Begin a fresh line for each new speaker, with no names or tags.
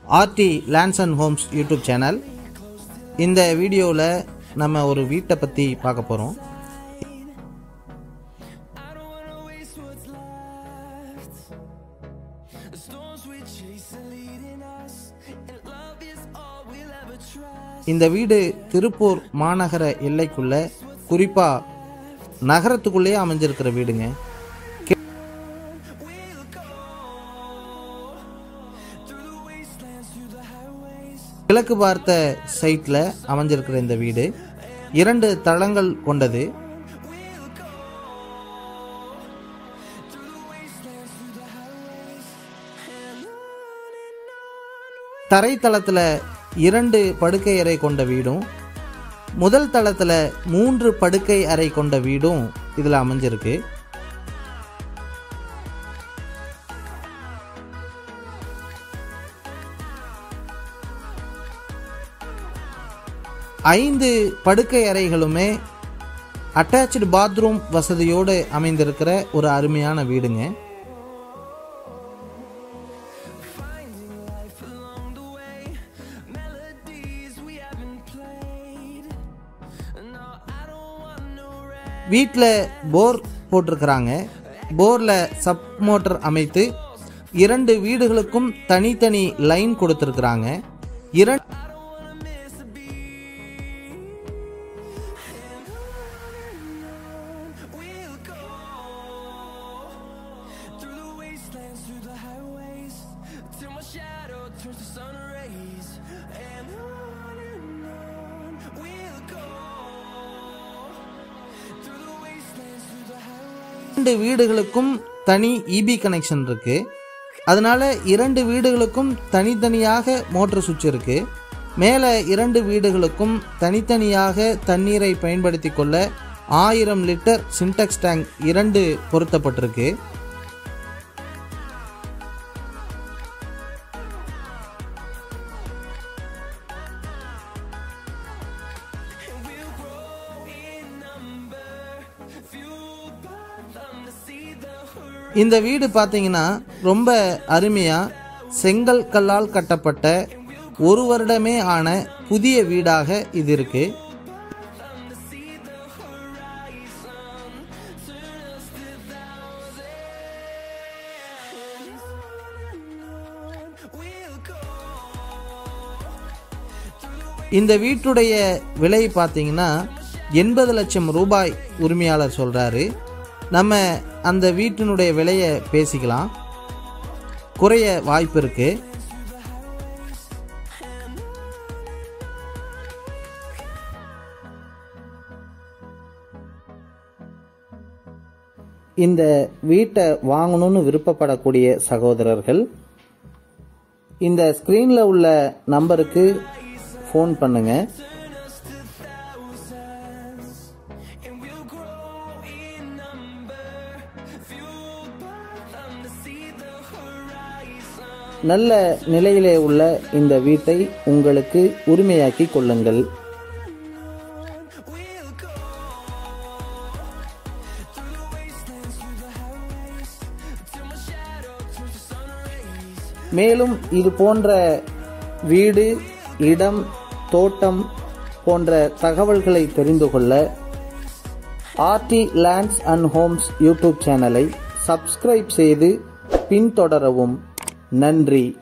RT lands and homes YouTube channel இந்த வீடியோவில் நம்ம ஒரு வீட்டை பற்றி பார்க்க போகிறோம் இந்த வீடு திருப்பூர் மாநகர எல்லைக்குள்ள குறிப்பாக நகரத்துக்குள்ளேயே அமைஞ்சிருக்கிற வீடுங்க கிழக்கு பார்த்த சைட்டில் அமைஞ்சிருக்கிற இந்த வீடு இரண்டு தளங்கள் கொண்டது தரைத்தளத்தில் இரண்டு படுக்கை அறை கொண்ட வீடும் முதல் தளத்தில் மூன்று படுக்கை அறை கொண்ட வீடும் இதில் அமைஞ்சிருக்கு ஐந்து படுக்கை அறைகளுமே அட்டாச்சு பாத்ரூம் வசதியோடு அமைந்திருக்கிற ஒரு அருமையான வீடுங்க வீட்டில் போர் போட்டிருக்கிறாங்க போரில் சப் மோட்டர் அமைத்து இரண்டு வீடுகளுக்கும் தனித்தனி லைன் கொடுத்துருக்குறாங்க இரண்டு இரண்டு வீடுகளுக்கும் தனி இபி கனெக்ஷன் இருக்கு அதனால இரண்டு வீடுகளுக்கும் தனித்தனியாக மோட்டர் சுவிட்ச் இருக்கு மேலே இரண்டு வீடுகளுக்கும் தனித்தனியாக தண்ணீரை பயன்படுத்தி கொள்ள ஆயிரம் லிட்டர் சின்டெக்ஸ் டேங்க் இரண்டு பொருத்தப்பட்டிருக்கு இந்த வீடு பார்த்தீங்கன்னா ரொம்ப அருமையாக செங்கல் கல்லால் கட்டப்பட்ட ஒரு வருடமே ஆன புதிய வீடாக இது இருக்கு இந்த வீட்டுடைய விலை பார்த்தீங்கன்னா எண்பது லட்சம் ரூபாய் உரிமையாளர் சொல்கிறாரு நம்ம அந்த வீட்டினுடைய விலையை பேசிக்கலாம் குறைய வாய்ப்பு இருக்கு இந்த வீட்டை வாங்கணும்னு விருப்பப்படக்கூடிய சகோதரர்கள் இந்த ஸ்க்ரீனில் உள்ள நம்பருக்கு ஃபோன் பண்ணுங்க நல்ல நிலையிலே உள்ள இந்த வீட்டை உங்களுக்கு உரிமையாக்கி கொள்ளுங்கள் மேலும் இது போன்ற வீடு இடம் தோட்டம் போன்ற தகவல்களை தெரிந்து கொள்ள RT lands and homes YouTube சேனலை சப்ஸ்கிரைப் செய்து பின்தொடரவும் நன்றி